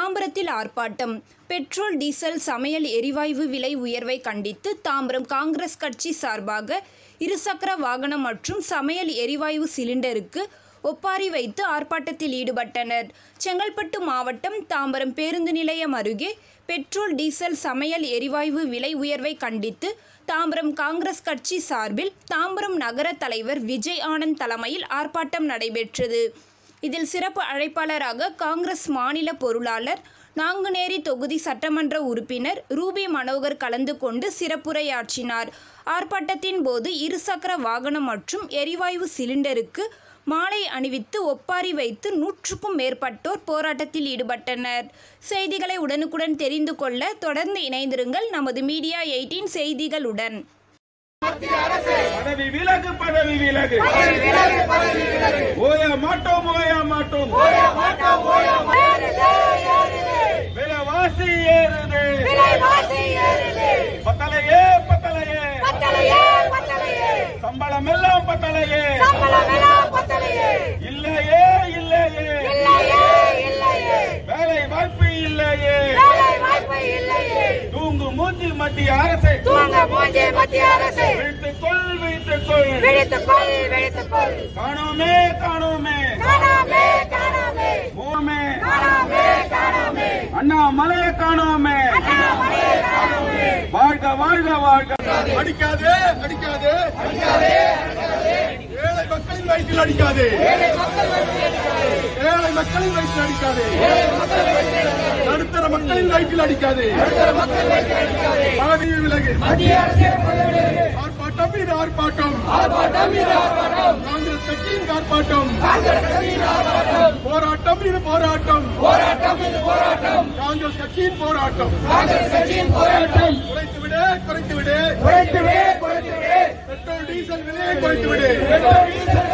தாம்பரத்தில் ஆர்ப்பாட்டம் petrol diesel சமையல் எரிவாயு விலை உயர்வை கண்டித்து தாம்பரம் காங்கிரஸ் கட்சி சார்பாக இருசக்கர வாகனம் மற்றும் சமையல் எரிவாயு சிலிண்டருக்கு ஒப்பாரி வைத்து ஆர்ப்பாட்டத்தில் ஈடுபட்டனர் செங்கல்பட்டு மாவட்டம் தாம்பரம் பேருந்து நிலையம் அருகே பெட்ரோல் டீசல் சமையல் எரிவாயு விலை உயர்வை கண்டித்து தாம்பரம் காங்கிரஸ் கட்சி சார்பில் தாம்பரம் நகர தலைவர் விஜய் ஆனந்த் தலைமையில் ஆர்ப்பாட்டம் நடைபெற்றது இதில் சிறப்பு அழைப்பாளராக காங்கிரஸ் மாநில பொருளாளர் நாங்குநேரி தொகுதி சட்டமன்ற உறுப்பினர் ரூபி மனோகர் கலந்து கொண்டு சிறப்புரையாற்றினார் ஆர்ப்பாட்டத்தின் போது இருசக்கர வாகனம் மற்றும் எரிவாயு சிலிண்டருக்கு மாலை அணிவித்து ஒப்பாரி வைத்து நூற்றுக்கும் மேற்பட்டோர் போராட்டத்தில் ஈடுபட்டனர் செய்திகளை உடனுக்குடன் தெரிந்து கொள்ள தொடர்ந்து இணைந்திருங்கள் நமது மீடியா எயிட்டீன் செய்திகளுடன் பதவி விலகு பதவி விலகு ஓய மாட்டோம் ஓய மாட்டோம் விலைவாசி ஏறுது பத்தலையே பத்தலையே சம்பளம் எல்லாம் பத்தலையே இல்லையே இல்லையே வேலை வாய்ப்பு இல்லையே தூங்கு மூஞ்சி மத்திய அரசை மத்திய அரசு விழித்துக்கொள் விழித்துக்கொள் விழித்துக்கொள் விழித்துக்கொள் காணோமே காணோமே காணாமே காணாமே மூமே காணாமே காணாமே அண்ணாமலையை காணோமே வாழ்க வாழ்க வாழ்க அடிக்காதே அடிக்காதே ஏழை மக்களின் வயிற்றில் அடிக்காதே ஏழை மக்களின் வயிற்றில் அடிக்காதே நடுத்தர மக்களின் வயிற்றில் அடிக்காதே பதவி விலகு ஆர்ப்பாட்டம் இது ஆர்ப்பாட்டம் காங்கிரஸ் கட்சியின் ஆர்ப்பாட்டம் போராட்டம் இது போராட்டம் காங்கிரஸ் கட்சியின் போராட்டம் குறைத்து விடு குறைத்து விடு பெட்ரோல் டீசல் விலையை குறைத்து விடு